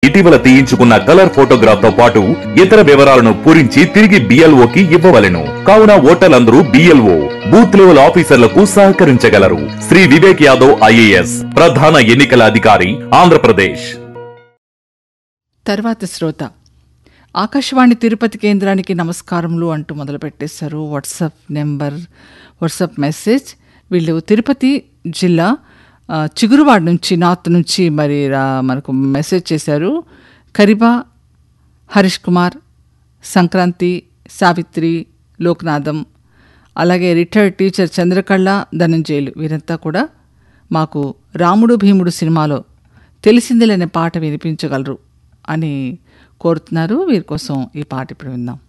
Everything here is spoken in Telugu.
ఇటీవల తీయించుకున్న కలర్ ఫోటోగ్రాఫ్ తో పాటు ఇతర వివరాలను పూరించి తిరిగి బిఎల్ఓకి ఇవ్వవలెను కావున ఓటర్లందరూ బిఎల్ఓ బూత్ లెవెల్ ఆఫీసర్లకు సహకరించగలరు శ్రీ వివేక్ యాదవ్ ఐఏఎస్ ప్రధాన ఎన్నికల అధికారి ఆంధ్రప్రదేశ్ తర్వాత శ్రోత ఆకాశవాణి తిరుపతి కేంద్రానికి నమస్కారములు అంటూ మొదలుపెట్టేశారు వాట్సాప్ నెంబర్ వాట్సాప్ మెసేజ్ వీళ్ళు తిరుపతి జిల్లా ఆ, చిగురువాడ నుంచి నార్త్ నుంచి మరి రా- మనకు మెసేజ్ చేశారు కరిబా హరీష్ కుమార్ సంక్రాంతి సావిత్రి లోక్నాథం అలాగే రిటైర్డ్ టీచర్ చంద్రకళ ధనంజయులు వీరంతా కూడా మాకు రాముడు భీముడు సినిమాలో తెలిసిందిలేని పాట వినిపించగలరు అని కోరుతున్నారు వీరి కోసం ఈ పాట ఇప్పుడు విందాం